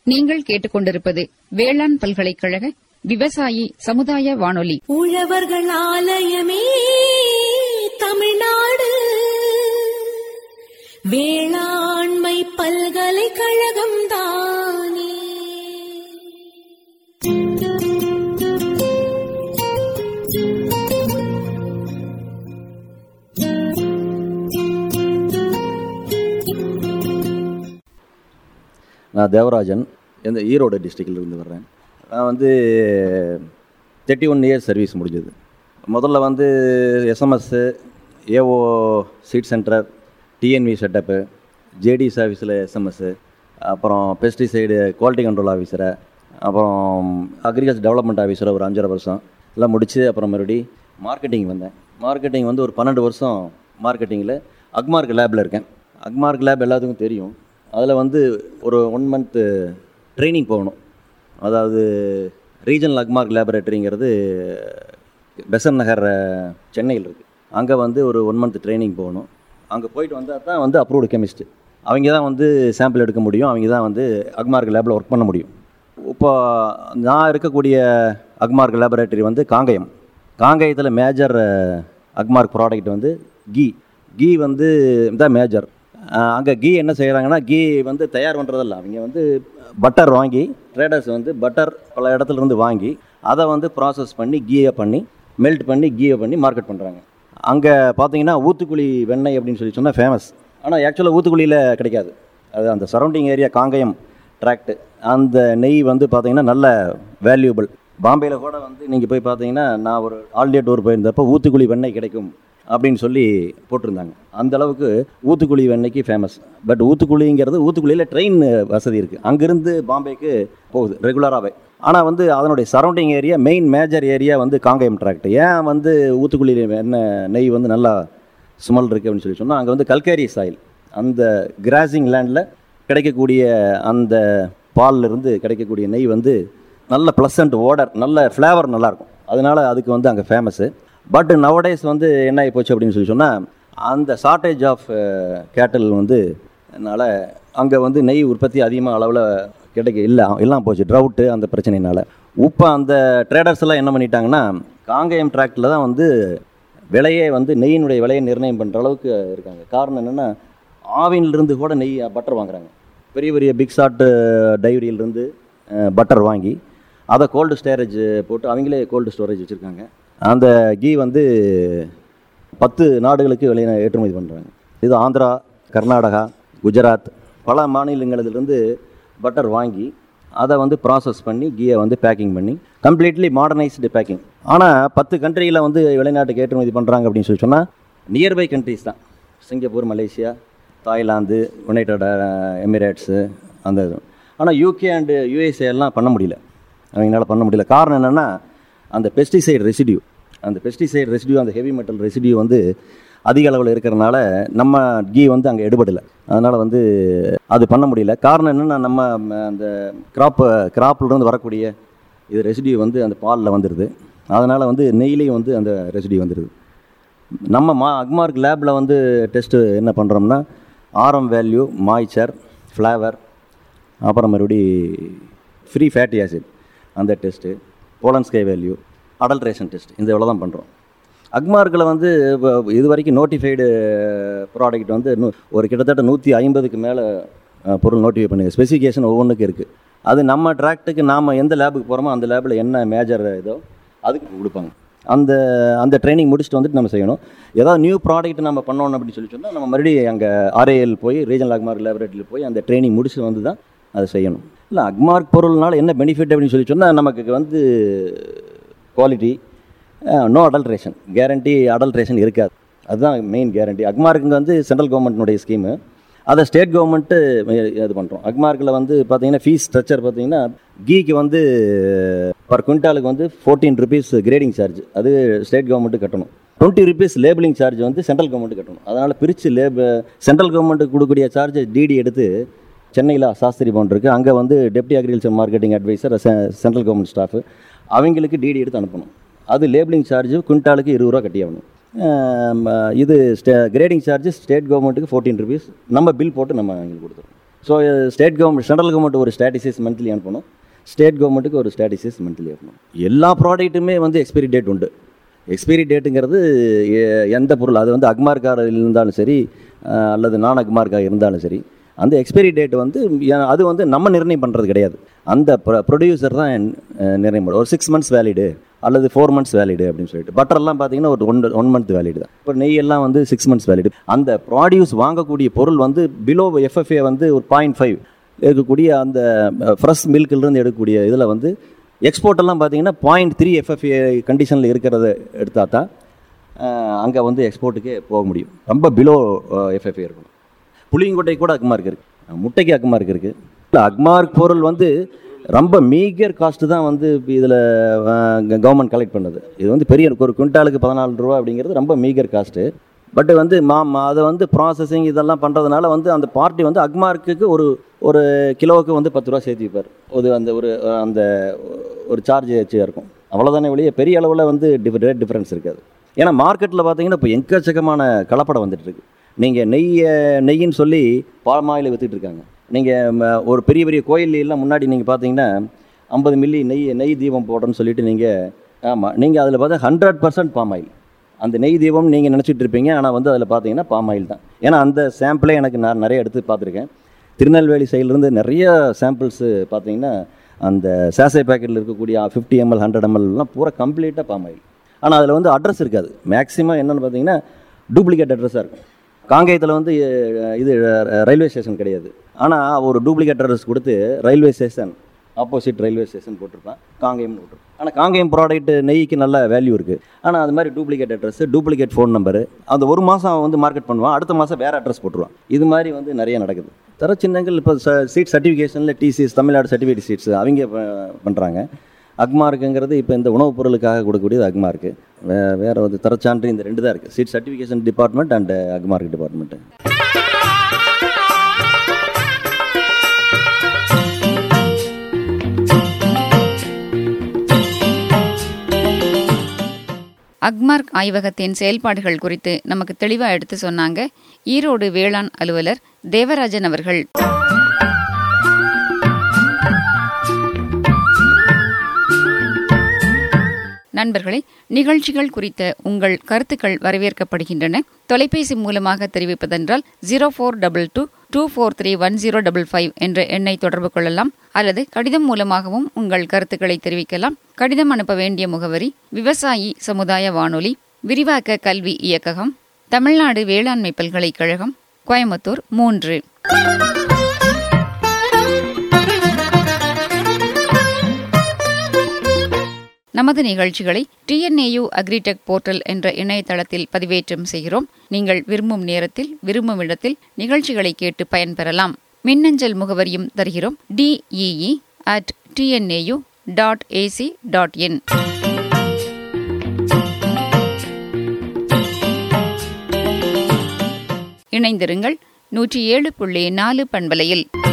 நீங்கள் கேட்டுக்கொண்டிருப்பது வேளாண் பல்கலைக்கழக விவசாயி சமுதாய வானொலி உழவர்கள் ஆலயமே தமிழ்நாடு வேளாண்மை பல்கலைக்கழகம் தானே நான் தேவராஜன் இந்த ஈரோடு டிஸ்ட்ரிக்டில் இருந்து வர்றேன் நான் வந்து தேர்ட்டி ஒன் இயர்ஸ் சர்வீஸ் முடிஞ்சது முதல்ல வந்து SMS AO seed centre TNV setup JDS ஆஃபீஸில் எஸ்எம்எஸ்ஸு அப்புறம் பெஸ்டிசைடு குவாலிட்டி கண்ட்ரோல் ஆஃபீஸரை அப்புறம் அக்ரிகல்ச்சர் டெவலப்மெண்ட் ஆஃபீஸரை ஒரு அஞ்சரை வருஷம் எல்லாம் முடித்து அப்புறம் மறுபடி மார்க்கெட்டிங் வந்தேன் மார்க்கெட்டிங் வந்து ஒரு பன்னெண்டு வருஷம் மார்க்கெட்டிங்கில் அக்மார்க் லேபில் இருக்கேன் அக்மார்க் லேப் எல்லாத்துக்கும் தெரியும் அதில் வந்து ஒரு ஒன் மந்த்து ட்ரைனிங் போகணும் அதாவது ரீஜனல் அக்மார்க் லேபரேட்டரிங்கிறது பெசன் நகர் அஹ், சென்னையில் இருக்குது அங்கே வந்து ஒரு ஒன் மந்த் ட்ரைனிங் போகணும் அங்கே போயிட்டு வந்தால் தான் வந்து அப்ரூவ்டு கெமிஸ்ட் அவங்க தான் வந்து சாம்பிள் எடுக்க முடியும் அவங்க தான் வந்து அக்மார்க் லேபில் ஒர்க் பண்ண முடியும் இப்போ நான் இருக்கக்கூடிய அக்மார்க் லேபரேட்டரி வந்து காங்கயம் காங்கயத்தில் மேஜர் அக்மார்க் ப்ராடக்ட் வந்து கீ கீ வந்து தான் மேஜர் அங்கே கீ என்ன செய்கிறாங்கன்னா கீ வந்து தயார் பண்ணுறதில்ல அவங்க வந்து பட்டர் வாங்கி ட்ரேடர்ஸ் வந்து பட்டர் பல இடத்துல இருந்து வாங்கி அதை வந்து ப்ராசஸ் பண்ணி கீயை பண்ணி மெல்ட் பண்ணி கீயை பண்ணி மார்க்கெட் பண்ணுறாங்க அங்கே பார்த்தீங்கன்னா ஊத்துக்குழி வெண்ணெய் அப்படின்னு சொல்லி சொன்னால் ஃபேமஸ் ஆனால் ஆக்சுவலாக ஊத்துக்குழியில் கிடைக்காது அது அந்த சரௌண்டிங் ஏரியா காங்கயம் ட்ராக்ட் அந்த நெய் வந்து பார்த்தீங்கன்னா நல்ல வேல்யூபிள் பாம்பேயில் கூட வந்து நீங்கள் போய் பார்த்தீங்கன்னா நான் ஒரு ஆல்டியா டூர் போயிருந்தப்போ ஊத்துக்குழி வெண்ணெய் கிடைக்கும் அப்படின்னு சொல்லி போட்டிருந்தாங்க அந்த அளவுக்கு ஊத்துக்குழி வெண்ணெய்க்கு ஃபேமஸ் பட் ஊத்துக்குழிங்கிறது ஊத்துக்குழியில் ட்ரெயின் வசதி இருக்குது அங்கேருந்து பாம்பேக்கு போகுது ரெகுலராகவே ஆனால் வந்து அதனுடைய surrounding area main major area வந்து காங்கயம் ட்ராக்ட் ஏன் வந்து ஊத்துக்குழியில் என்ன நெய் வந்து நல்லா ஸ்மெல் இருக்குது அப்படின்னு சொல்லி சொன்னால் அங்கே வந்து கல்கேரி சாயில் அந்த கிராசிங் லேண்டில் கிடைக்கக்கூடிய அந்த பால்ல இருந்து கிடைக்கக்கூடிய நெய் வந்து நல்ல ப்ளசண்ட் ஓடர் நல்ல ஃப்ளேவர் நல்லாயிருக்கும் அதனால அதுக்கு வந்து அங்கே ஃபேமஸ்ஸு பட் நவடேஸ் வந்து என்ன ஆகி போச்சு அப்படின்னு சொல்லி சொன்னால் அந்த ஷார்ட்டேஜ் ஆஃப் கேட்டல் வந்து அதனால் அங்கே வந்து நெய் உற்பத்தி அதிகமாக அளவில் கிடைக்க இல்லை எல்லாம் போச்சு ட்ரவுட்டு அந்த பிரச்சனையினால இப்போ அந்த ட்ரேடர்ஸ் எல்லாம் என்ன பண்ணிட்டாங்கன்னா காங்கேயம் ட்ராக்டில் தான் வந்து விலையே வந்து நெய்யினுடைய விலையை நிர்ணயம் பண்ணுற அளவுக்கு இருக்காங்க காரணம் என்னென்னா ஆவின்லேருந்து கூட நெய் பட்டர் வாங்குறாங்க பெரிய பெரிய பிக் ஷாட் டைரியிலிருந்து பட்டர் வாங்கி அதை கோல்டு ஸ்டோரேஜ் போட்டு அவங்களே கோல்டு ஸ்டோரேஜ் வச்சுருக்காங்க அந்த கீ வந்து பத்து நாடுகளுக்கு வெளியே ஏற்றுமதி பண்ணுறாங்க இது ஆந்திரா கர்நாடகா குஜராத் பல மாநிலங்களிலிருந்து பட்டர் வாங்கி அதை வந்து ப்ராசஸ் பண்ணி கீயை வந்து பேக்கிங் பண்ணி கம்ப்ளீட்லி மாடர்னைஸ்டு பேக்கிங் ஆனால் பத்து கண்ட்ரியில் வந்து வெளிநாட்டுக்கு ஏற்றுமதி பண்ணுறாங்க அப்படின்னு சொல்லி சொன்னால் நியர்பை கண்ட்ரிஸ் தான் Singapore Malaysia Thailand United Emirates அந்த இது ஆனால் யூகே அண்டு யூஎஸ்ஏ எல்லாம் பண்ண முடியல அவங்களால பண்ண முடியல காரணம் என்னென்னா அந்த பெஸ்டிசைட் ரெசிடியூ அந்த பெஸ்டிசைட் ரெசிடியூ அந்த ஹெவி மெட்டல் ரெசிடியூ வந்து அதிக அளவில் இருக்கிறனால நம்ம கீ வந்து அங்கே எடுபடலை அதனால் வந்து அது பண்ண முடியல காரணம் என்னென்னா நம்ம ம, அந்த கிராப்பு கிராப்லேருந்து வரக்கூடிய இது ரெசிடியூ வந்து அந்த பாலில் வந்துடுது அதனால் வந்து நெய்லேயும் வந்து அந்த ரெசிடியூ வந்துடுது நம்ம மா அக்மார்க் லேபில் வந்து டெஸ்ட்டு என்ன பண்ணுறோம்னா ஆரம் வேல்யூ மாய்ச்சர் ஃப்ளேவர் அப்புறம் மறுபடி ஃப்ரீ ஃபேட்டி ஆசிட் அந்த test Polenske value adulteration test இந்த இவ்வளோ தான் பண்ணுறோம் அக்மார்க்கில் வந்து இப்போ இது வரைக்கும் நோட்டிஃபைடு ப்ராடக்ட் வந்து நூ- ஒரு கிட்டத்தட்ட நூற்றி ஐம்பதுக்கு மேலே பொருள் நோட்டிஃபை பண்ணுங்க ஸ்பெசிஃபிகேஷன் ஒவ்வொன்றுக்கும் இருக்குது அது நம்ம ட்ராக்ட்டுக்கு நாம் எந்த லேபுக்கு போகிறோமோ அந்த லேபில் என்ன மேஜர் இதோ அதுக்கு கொடுப்பாங்க அந்த அந்த ட்ரைனிங் முடிச்சுட்டு வந்துட்டு நம்ம செய்யணும் ஏதாவது நியூ ப்ராடக்ட் நம்ம பண்ணோம் அப்படின்னு சொல்லி சொன்னால் நம்ம மறுபடியும் அங்கே ஆர்ஏஎல் போய் ரீஜனல் அக்மார்க் லேபரேட்டரியில் போய் அந்த ட்ரைனிங் முடிச்சுட்டு வந்து தான் அதை செய்யணும் இல்லை அக்மார்க் பொருள்னால என்ன பெனிஃபிட் அப்படின்னு சொல்லி சொன்னால் நமக்கு வந்து quality no adulteration guarantee adulteration இருக்காது அதுதான் மெயின் கேரண்டி அக்மார்க்குங்க வந்து சென்ட்ரல் கவர்மெண்ட்னுடைய ஸ்கீமு அதை ஸ்டேட் கவர்மெண்ட்டு இது பண்ணுறோம் அக்மார்க்கில் வந்து பார்த்தீங்கன்னா ஃபீஸ் ஸ்ட்ரக்சர் பார்த்தீங்கன்னா கீக்கு வந்து பர் குவிண்டாலுக்கு வந்து ஃபோர்டீன் ருபீஸ் கிரேடிங் சார்ஜ் அது ஸ்டேட் கவர்மெண்ட்டு கட்டணும் டுவெண்ட்டி ருபீஸ் லேபிளிங் சார்ஜ் வந்து சென்ட்ரல் கவர்மெண்ட் கட்டணும் அதனால் பிரித்து லேப சென்ட்ரல் கவர்மெண்ட்டுக்கு கொடுக்கக்கூடிய சார்ஜ் டிடி எடுத்து சென்னையில் சாஸ்திரி பவுண்ட் இருக்குது அங்கே வந்து deputy agriculture marketing adviser central government staff அவங்களுக்கு டிடி எடுத்து அனுப்பணும் அது லேபிளிங் சார்ஜ் குவிண்டாலுக்கு இருபது ரூபா கட்டி ஆகணும் ஆம், இது ஸ்டே கிரேடிங் சார்ஜ் ஸ்டேட் கவர்மெண்ட்டுக்கு ஃபோர்டீன் ருபீஸ் நம்ம பில் போட்டு நம்ம அவங்களுக்கு கொடுத்துருவோம் so state government central government ஒரு ஸ்டாட்டிசிஸ் மந்த்லி அனுப்பணும் ஸ்டேட் கவர்மெண்ட்டுக்கு ஒரு ஸ்டாட்டிசிஸ் மந்த்லி அனுப்பணும் எல்லா ப்ராடக்ட்டுமே வந்து எக்ஸ்பைரி டேட் உண்டு எக்ஸ்பைரி டேட்டுங்கிறது எ- எந்த பொருள் அது வந்து அக்மார்க்காக இருந்தாலும் சரி அஹ், அல்லது நான் அக்மார்க்காக இருந்தாலும் சரி அந்த எக்ஸ்பைரி டேட் வந்து ஏன் அது வந்து நம்ம நிர்ணயம் பண்ணுறது கிடையாது அந்த ப்ரொடியூசர் தான் அஹ், நிர்ணயம் பண்ணும் ஒரு சிக்ஸ் மந்த்ஸ் வேலிடு அல்லது ஃபோர் மந்த்ஸ் வேலிடு அப்படின்னு சொல்லிட்டு பட்டர்லாம் பார்த்தீங்கன்னா ஒரு ஒன் ஒன் மந்த் வேலிடு தான் இப்போ நெய் எல்லாம் வந்து சிக்ஸ் மந்த்ஸ் வேலிடு அந்த ப்ராடியூஸ் வாங்கக்கூடிய பொருள் வந்து பிலோ எஃப்எஃப்ஏ வந்து ஒரு பாயிண்ட் ஃபைவ் இருக்கக்கூடிய அந்த ஃப்ரெஷ் மில்க்லேருந்து எடுக்கக்கூடிய இதில் வந்து எக்ஸ்போர்ட் எல்லாம் பார்த்தீங்கன்னா பாயிண்ட் த்ரீ எஃப்எஃப்ஏ கண்டிஷனில் இருக்கிறத எடுத்தா தான் அங்கே வந்து எக்ஸ்போர்ட்டுக்கே போக முடியும் ரொம்ப பிலோ எஃப்எஃப்ஏ இருக்கணும் புளியங்கொட்டை கூட அக்மார்க் இருக்குது முட்டைக்கு அக்மார்க் இருக்குது இல்லை அக்மார்க் பொருள் வந்து ரொம்ப மீகர் காஸ்ட்டு தான் வந்து இதில் கவர்மெண்ட் கலெக்ட் பண்ணுது இது வந்து பெரிய ஒரு குவிண்டாலுக்கு பதினாலு ரூபா அப்படிங்கிறது ரொம்ப மீகர் காஸ்ட்டு பட் வந்து மா மா- அதை வந்து ப்ராசஸிங் இதெல்லாம் பண்ணுறதுனால வந்து அந்த பார்ட்டி வந்து அக்மார்க்குக்கு ஒரு ஒரு கிலோவுக்கு வந்து பத்து ரூபா சேர்த்து வைப்பார் ஒரு அந்த ஒரு அந்த ஒரு சார்ஜ் வச்சு இருக்கும் அவ்வளோதானே வெளியே பெரிய அளவில் வந்து டிஃப ரேட் டிஃப்ரென்ஸ் இருக்காது ஏன்னா மார்க்கெட்டில் பார்த்தீங்கன்னா இப்போ எக்கச்சக்கமான கலப்படம் வந்துட்டு இருக்கு நீங்கள் நெய்யை நெய்யின்னு சொல்லி பாமாயில் வித்துட்டு இருக்காங்க நீங்கள் ஒரு பெரிய பெரிய கோயில் எல்லாம் முன்னாடி நீங்கள் பார்த்தீங்கன்னா ஐம்பது மில்லி நெய் நெய் தீபம் போடுறேன்னு சொல்லிட்டு நீங்கள் ஆமாம் நீங்கள் அதில் பார்த்தா ஹண்ட்ரட் பர்சன்ட் பாமாயில் அந்த நெய் தீபம் நீங்கள் நினச்சிட்டு இருப்பீங்க ஆனால் வந்து அதில் பார்த்தீங்கன்னா பாமாயில் தான் ஏன்னா அந்த சாம்பிளே எனக்கு நான் நிறைய எடுத்து பார்த்துருக்கேன் திருநெல்வேலி சைட்லேருந்து நிறைய சாம்பிள்ஸு பார்த்தீங்கன்னா அந்த சேசை பேக்கெட்டில் இருக்கக்கூடிய ஃபிஃப்டி எம்எல் ஹண்ட்ரட் எம்எல்லாம் பூரா கம்ப்ளீட்டாக பாமாயில் ஆனால் அதில் வந்து அட்ரஸ் இருக்காது மேக்ஸிமம் என்னென்னு பார்த்தீங்கன்னா டூப்ளிகேட் அட்ரஸாக இருக்கும் காங்கேயத்தில் வந்து அஹ், இது ரயில்வே ஸ்டேஷன் கிடையாது ஆனால் ஒரு டூப்ளிகேட் அட்ரஸ் கொடுத்து railway station opposite railway station போட்டிருப்பான் காங்கேயம்னு போட்டிருப்பான் ஆனால் காங்கேயம் ப்ராடக்ட் நெய்க்கு நல்ல வேல்யூ இருக்குது ஆனால் அது மாதிரி duplicate address duplicate phone number அந்த ஒரு மாதம் அவன் வந்து மார்க்கெட் பண்ணுவான் அடுத்த மாதம் வேறு அட்ரஸ் போட்டுருவான் இது மாதிரி வந்து நிறைய நடக்குது தர சின்னங்கள் இப்போ சீட் சர்டிஃபிகேஷனில் டிசிஎஸ் தமிழ்நாடு சர்டிஃபிகேட் சீட்ஸ் அவங்க பண்ணுறாங்க அக்மார்க்குங்கிறது இப்போ இந்த உணவுப் பொருளுக்காக கொடுக்கக்கூடியது அக்மார்க்கு வே வேறு வந்து தரச்சான்று இந்த ரெண்டு தான் இருக்குது seed certification department and Agmark department Agmark ஆய்வகத்தின் செயல்பாடுகள் குறித்து நமக்கு தெளிவா எடுத்து சொன்னாங்க ஈரோடு வேளாண் அலுவலர் தேவராஜன் அவர்கள் நண்பர்களே நிகழ்ச்சிகள் குறித்த உங்கள் கருத்துக்கள் வரவேற்கப்படுகின்றன தொலைபேசி மூலமாக தெரிவிப்பதென்றால் zero four double two two four three one zero double five என்ற எண்ணை தொடர்பு கொள்ளலாம் அல்லது கடிதம் மூலமாகவும் உங்கள் கருத்துக்களை தெரிவிக்கலாம் கடிதம் அனுப்ப வேண்டிய முகவரி விவசாயி சமுதாய வானொலி விரிவாக்க கல்வி இயக்ககம் தமிழ்நாடு வேளாண்மை பல்கலைக்கழகம் கோயம்புத்தூர் மூன்று நமது நிகழ்ச்சிகளை டிஎன்ஏயு அக்ரிடெக் போர்ட்டல் என்ற இணையதளத்தில் பதிவேற்றம் செய்கிறோம் நீங்கள் விரும்பும் நேரத்தில் விரும்பும் இடத்தில் நிகழ்ச்சிகளை கேட்டு பயன்பெறலாம் மின்னஞ்சல் முகவரியும் தருகிறோம் DEE at TNAU dot AC dot in இணைந்திருங்கள் நூற்றி ஏழு புள்ளி நாலு பண்பலையில்